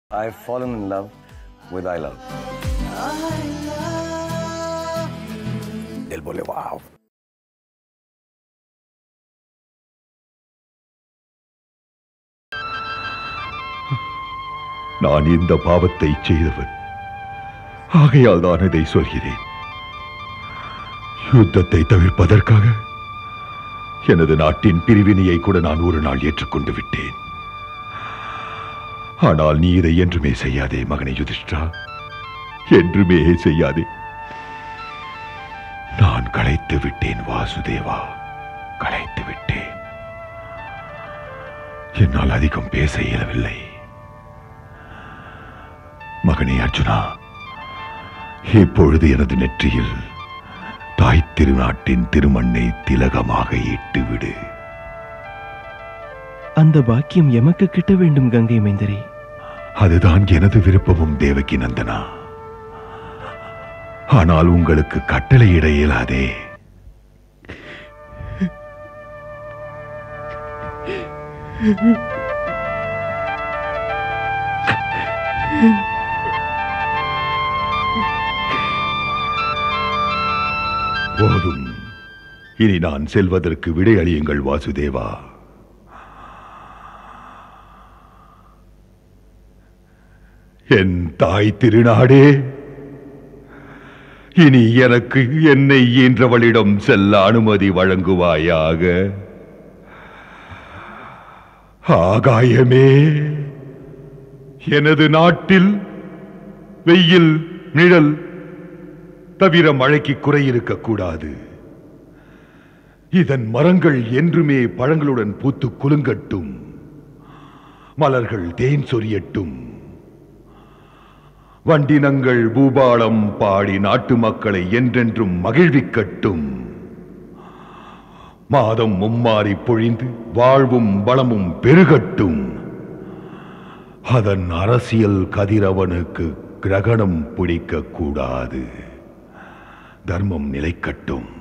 I've fallen in love with I Love. Él बोले wow. நான் இந்த பாவத்தை செய்தவன் ஆகையால் தான் இதை சொல்கிறேன் யுத்தத்தை தவிர்ப்பதற்காக எனது நாட்டின் பிரிவினையை கூட நான் ஒரு நாள் ஏற்றுக்கொண்டு விட்டேன் ஆனால் நீ இதை என்றுமே செய்யாதே மகனை யுதிஷ்டா என்றுமே செய்யாதே நான் களைத்து விட்டேன் வாசுதேவா களைத்து விட்டேன் என்னால் அதிகம் பேச இயலவில்லை மகனே அர்ஜுனா இப்பொழுது எனது நெற்றியில் தாய் திருநாட்டின் திருமண்ணை திலகமாக இட்டுவிடு அந்த பாக்கியம் எமக்கு கிட்ட வேண்டும் கங்கை மைந்தரே அதுதான் எனது விருப்பமும் தேவகி நந்தனா ஆனால் உங்களுக்கு கட்டளையிட இயலாதே போதும் இனி நான் செல்வதற்கு விடை அளியுங்கள் வாசுதேவா என் தாய் திருநாடே இனி எனக்கு என்னை ஈன்றவளிடம் செல்ல அனுமதி வழங்குவாயாக ஆகாயமே எனது நாட்டில் வெயில் நிழல் தவிர மழைக்கு குறை இருக்கக்கூடாது இதன் மரங்கள் என்றுமே பழங்களுடன் பூத்து குலுங்கட்டும் மலர்கள் தேன் சொரியட்டும் வண்டினங்கள் பூபாலம் பாடி நாட்டு மக்களை என்றென்றும் மகிழ்விக்கட்டும் மாதம் மும்மாறி பொழிந்து வாழ்வும் வளமும் பெருகட்டும் அதன் அரசியல் கதிரவனுக்கு கிரகணம் பிடிக்க கூடாது தர்மம் நிலைக்கட்டும்